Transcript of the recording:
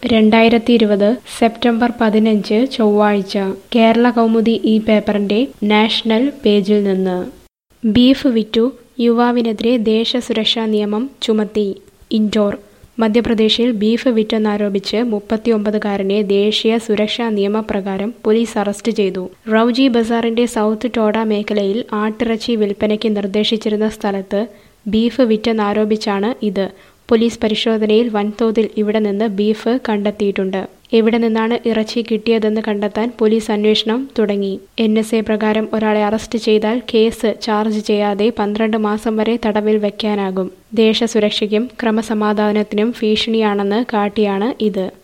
രണ്ടായിരത്തി ഇരുപത് സെപ്റ്റംബർ പതിനഞ്ച് ചൊവ്വാഴ്ച കേരള കൗമുദി ഈ പേപ്പറിന്റെ നാഷണൽ പേജിൽ നിന്ന് ബീഫ് വിറ്റു യുവാവിനെതിരെ ദേശസുരക്ഷാ നിയമം ചുമത്തി ഇൻഡോർ മധ്യപ്രദേശിൽ ബീഫ് വിറ്റെന്നാരോപിച്ച് മുപ്പത്തിയൊമ്പതുകാരനെ ദേശീയ സുരക്ഷാ നിയമപ്രകാരം പോലീസ് അറസ്റ്റ് ചെയ്തു റൌജി ബസാറിന്റെ സൗത്ത് ടോഡ മേഖലയിൽ ആട്ടിറച്ചി വിൽപ്പനയ്ക്ക് നിർദ്ദേശിച്ചിരുന്ന സ്ഥലത്ത് ബീഫ് വിറ്റെന്നാരോപിച്ചാണ് ഇത് പോലീസ് പരിശോധനയിൽ വൻതോതിൽ ഇവിടെ നിന്ന് ബീഫ് കണ്ടെത്തിയിട്ടുണ്ട് എവിടെ നിന്നാണ് ഇറച്ചി കിട്ടിയതെന്ന് കണ്ടെത്താൻ പോലീസ് അന്വേഷണം തുടങ്ങി എൻ എസ് എ പ്രകാരം ഒരാളെ അറസ്റ്റ് ചെയ്താൽ കേസ് ചാർജ് ചെയ്യാതെ പന്ത്രണ്ട് മാസം വരെ തടവിൽ വയ്ക്കാനാകും ദേശസുരക്ഷയ്ക്കും ക്രമസമാധാനത്തിനും ഭീഷണിയാണെന്ന് കാട്ടിയാണ് ഇത്